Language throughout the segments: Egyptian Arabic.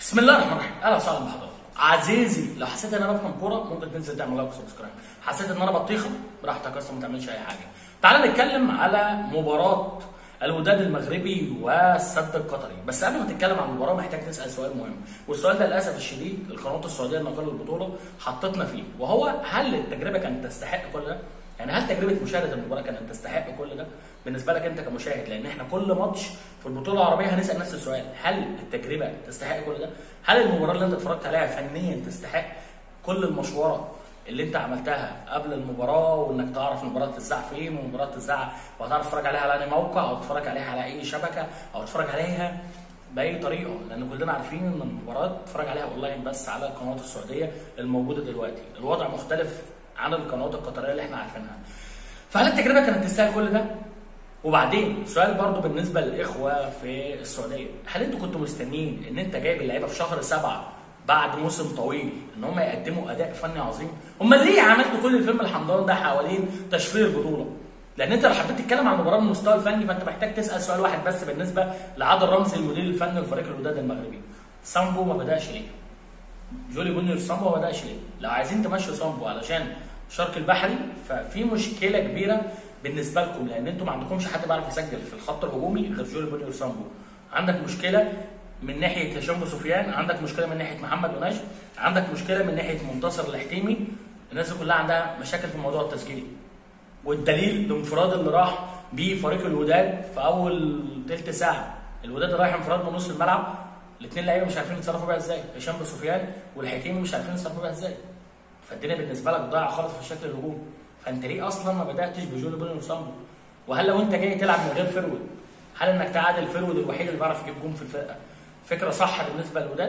بسم الله الرحمن الرحيم اهلا وسهلا بحضرتك عزيزي لو حسيت ان انا بفهم كوره ممكن تنزل تعمل لايك وسبسكرايب حسيت ان انا بطيخه براحتك اصلا ما تعملش اي حاجه تعال نتكلم على مباراه الوداد المغربي والسد القطري بس قبل ما تتكلم عن المباراه محتاج تسال سؤال مهم والسؤال ده للاسف الشديد القنوات السعوديه اللي نقلوا البطوله حطتنا فيه وهو هل التجربه كانت تستحق كل ده يعني هل تجربه مشاهده المباراه كانت تستحق كل ده بالنسبه لك انت كمشاهد لان احنا كل ماتش في البطوله العربيه هنسال نفس السؤال هل التجربه تستحق كل ده هل المباراه اللي انت اتفرجت عليها فنيا تستحق كل المشوره اللي انت عملتها قبل المباراه وانك تعرف المباراه تتذاع فين والمباراه تتذاع وهتعرف تتفرج عليها على اي موقع او تتفرج عليها على اي شبكه او تتفرج عليها باي طريقه لان كلنا عارفين ان المباراه تتفرج عليها اونلاين بس على القنوات السعوديه الموجوده دلوقتي الوضع مختلف عن القنوات القطريه اللي احنا عارفينها فهل التجربه كانت تستاهل كل ده وبعدين سؤال برضو بالنسبه للاخوه في السعوديه هل انتوا كنتوا مستنيين ان انت جايب اللعيبه في شهر سبعه بعد موسم طويل ان هم يقدموا اداء فني عظيم امال ليه عملتوا كل الفيلم الحمضان ده حوالين تشفير البطوله لان انت لو حبيت تتكلم عن المباراه من المستوى الفني فانت محتاج تسال سؤال واحد بس بالنسبه لعادل رمزي المدير الفني لفريق الوداد المغربي سامبو ما بداش ليه جولي بونيور سامبو ما بداش ليه لو عايزين تمشوا سامبو علشان شرق البحري ففي مشكله كبيره بالنسبه لكم لان انتم ما عندكمش حد بيعرف يسجل في الخط الهجومي غير جولي بونيور سامبو عندك مشكله من ناحيه هشام سفيان عندك مشكله من ناحيه محمد وناش عندك مشكله من ناحيه منتصر الحتيمي الناس دي كلها عندها مشاكل في موضوع التسجيل والدليل الانفراد اللي راح بيه فريق الوداد في اول ثلث ساعه الوداد رايح انفراد من نص الملعب الاثنين لعيبه مش عارفين يتصرفوا بيها ازاي هشام سفيان والحكيمي مش عارفين يتصرفوا بيها ازاي فالدنيا بالنسبه لك ضايعه خالص في الشكل الهجومي فانت ليه اصلا ما بداتش بجولي بونيو سامبو وهل لو انت جاي تلعب من غير فرود هل انك تعادل الفرود الوحيد اللي بيعرف يجيب جون في الفرقه فكره صح بالنسبه للوداد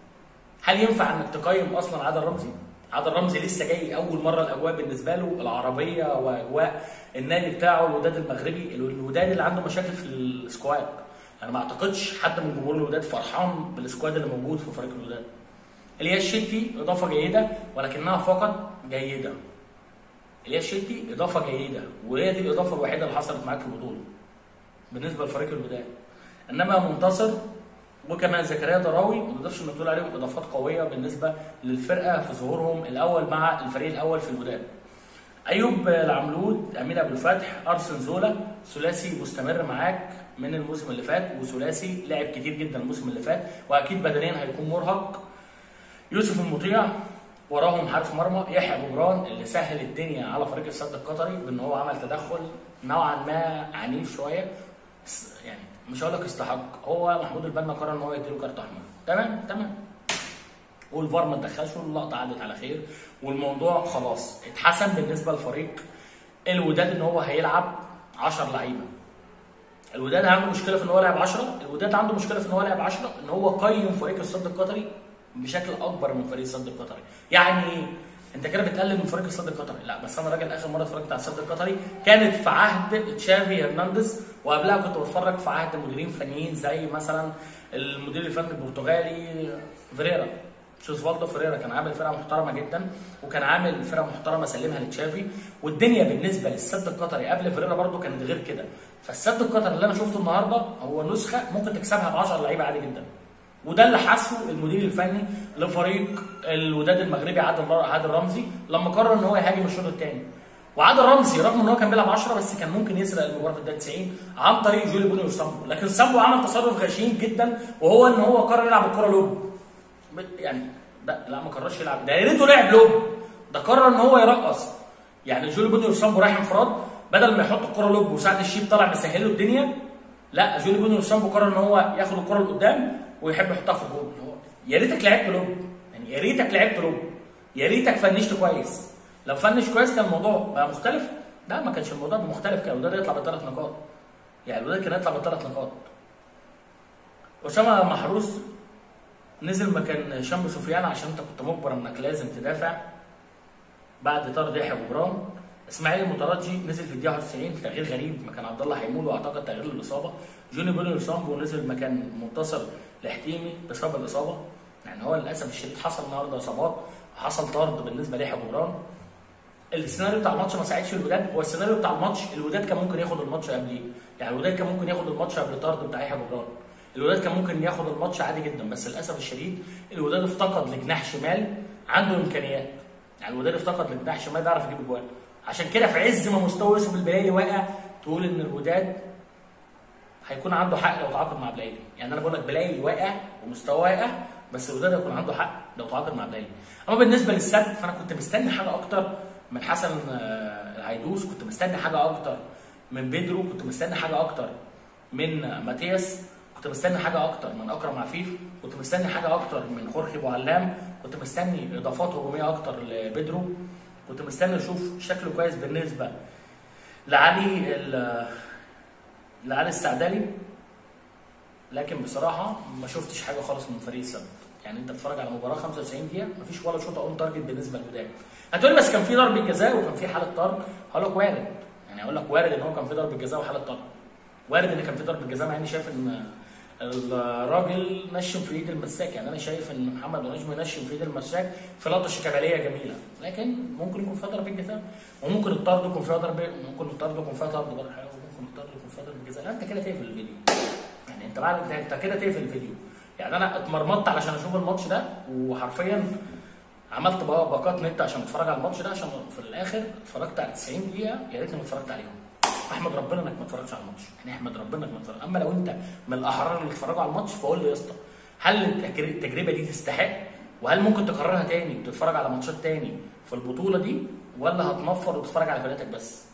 هل ينفع انك تقيم اصلا عادل رمزي عادل رمزي لسه جاي اول مره الاجواء بالنسبه له العربيه واجواء النادي بتاعه الوداد المغربي الوداد اللي عنده مشاكل في السكواد انا ما اعتقدش حد من جمهور الوداد فرحان بالسكواد اللي موجود في فريق الوداد الياس شتي اضافه جيده ولكنها فقط جيده الياس شتي اضافه جيده وهي دي الاضافه الوحيده اللي حصلت معاك في البطوله بالنسبه لفريق الوداد انما منتصر وكمان زكريا ضراوي ما نقدرش نقول عليهم اضافات قويه بالنسبه للفرقه في ظهورهم الاول مع الفريق الاول في الوداد. ايوب العملود، امين ابو الفتح، ارسن زولا، ثلاثي مستمر معاك من الموسم اللي فات وثلاثي لعب كتير جدا الموسم اللي فات واكيد بدنيا هيكون مرهق. يوسف المطيع وراهم حارس مرمى يحيى ابو جبران اللي سهل الدنيا على فريق السد القطري بان هو عمل تدخل نوعا ما عنيف شويه يعني مش هقول لك استحق هو محمود البنا قرر ان هو يديله كارت احمر تمام تمام والفار ما تدخلش واللقطه عدت على خير والموضوع خلاص اتحسن بالنسبه لفريق الوداد ان هو هيلعب 10 لعيبه الوداد عنده مشكله في ان هو لعب 10 الوداد عنده مشكله في ان هو لعب 10 ان هو قيم فريق السد القطري بشكل اكبر من فريق السد القطري يعني انت كده بتقلل من فريق السد القطري لا بس انا راجل اخر مره اتفرجت على السد القطري كانت في عهد تشافي هرنانديز وقبلها كنت بتفرج في عهد مديرين فنيين زي مثلا المدير الفني البرتغالي فيريرا شوزفالدو فيريرا كان عامل فرقه محترمه جدا وكان عامل فرقه محترمه سلمها لتشافي والدنيا بالنسبه للسد القطري قبل فيريرا برده كانت غير كده فالسد القطري اللي انا شفته النهارده هو نسخه ممكن تكسبها ب 10 لعيبه عادي جدا وده اللي حسه المدير الفني لفريق الوداد المغربي عادل عادل رمزي لما قرر ان هو يهاجم الشوط الثاني وعادل رمزي رغم ان هو كان بيلعب 10 بس كان ممكن يسرق المباراه في الدقيقه 90 عن طريق جولي بوني وسامبو لكن سامبو عمل تصرف غشيم جدا وهو ان هو قرر يلعب الكره لوب يعني ده لا ما قررش يلعب ده يا ريته لعب لوب ده قرر ان هو يرقص يعني جولي بوني وسامبو رايح انفراد بدل ما يحط الكره لوب وسعد الشيب طالع مسهل له الدنيا لا جولي بوني وسامبو قرر ان هو ياخد الكره لقدام ويحب يحطها في الجول يا ريتك لعبت لوب يعني يا ريتك لعبت لوب يا ريتك فنشت كويس لو فنش كويس كان الموضوع بقى مختلف لا ما كانش الموضوع مختلف كان الوداد يطلع بثلاث نقاط يعني الوداد كان يطلع بثلاث نقاط اسامه محروس نزل مكان هشام سفيان عشان انت كنت مجبر انك لازم تدافع بعد طرد يحيى جبران اسماعيل المترجي نزل في الدقيقه 91 في تغيير غريب مكان عبد الله حيمول واعتقد تغيير الاصابه جوني بونيو سامبو نزل مكان منتصر الحكيمي بسبب الاصابه يعني هو للاسف الشديد حصل النهارده اصابات وحصل طرد بالنسبه ليحيى جبران السيناريو بتاع الماتش ما ساعدش الوداد هو السيناريو بتاع الماتش الوداد كان ممكن ياخد الماتش قبليه يعني الوداد كان ممكن ياخد الماتش قبل الطرد بتاع يحيى جبران الوداد كان ممكن ياخد الماتش عادي جدا بس للاسف الشديد الوداد افتقد لجناح شمال عنده امكانيات يعني الوداد افتقد لجناح شمال بيعرف يجيب اجوان عشان كده في عز ما مستوى يوسف البلايلي واقع تقول ان الوداد هيكون عنده حق لو تعاقد مع بلايلي يعني انا بقول لك بلايلي واقع ومستواه واقع بس الوداد هيكون عنده حق لو تعاقد مع بلايلي اما بالنسبه للسد فانا كنت مستني حاجه اكتر من حسن آه، العيدوس كنت مستني حاجه اكتر من بيدرو كنت مستني حاجه اكتر من ماتياس كنت مستني حاجه اكتر من اكرم عفيف كنت مستني حاجه اكتر من خورخي ابو علام كنت مستني اضافات هجوميه اكتر لبيدرو كنت مستني اشوف شكله كويس بالنسبه لعلي ال- لعلي السعدلي لكن بصراحه ما شفتش حاجه خالص من فريق السد يعني انت بتتفرج على مباراه 95 دقيقه مفيش ولا شوطه اون تارجت بالنسبه للوداد هتقول لي بس كان في ضربه جزاء وكان في حاله طرد هقول لك وارد يعني هقول لك وارد ان هو كان في ضربه جزاء وحاله طرد وارد ان كان في ضربه جزاء مع اني شايف ان الراجل نشم في ايد المساك يعني انا شايف ان محمد ونجم نشم في ايد المساك في لقطه شيكاباليه جميله لكن ممكن يكون فيها ضربه جزاء وممكن الطرد يكون فيها ضربه ممكن الطرد يكون فيها طرد برضه حلو وممكن الطرد يكون فيها ضربه جزاء لا انت كده تقفل الفيديو يعني انت بعد انت, انت كده تقفل الفيديو يعني انا اتمرمطت علشان اشوف الماتش ده وحرفيا عملت بقى باقات نت عشان اتفرج على الماتش ده عشان في الاخر اتفرجت على 90 دقيقه يا ريتني ما اتفرجت عليهم احمد ربنا انك ما اتفرجتش على الماتش يعني احمد ربنا انك ما اتفرجتش اما لو انت من الاحرار اللي اتفرجوا على الماتش فقول لي يا اسطى هل التجر- التجربه دي تستحق وهل ممكن تكررها تاني وتتفرج على ماتشات تاني في البطوله دي ولا هتنفر وتتفرج على فرقتك بس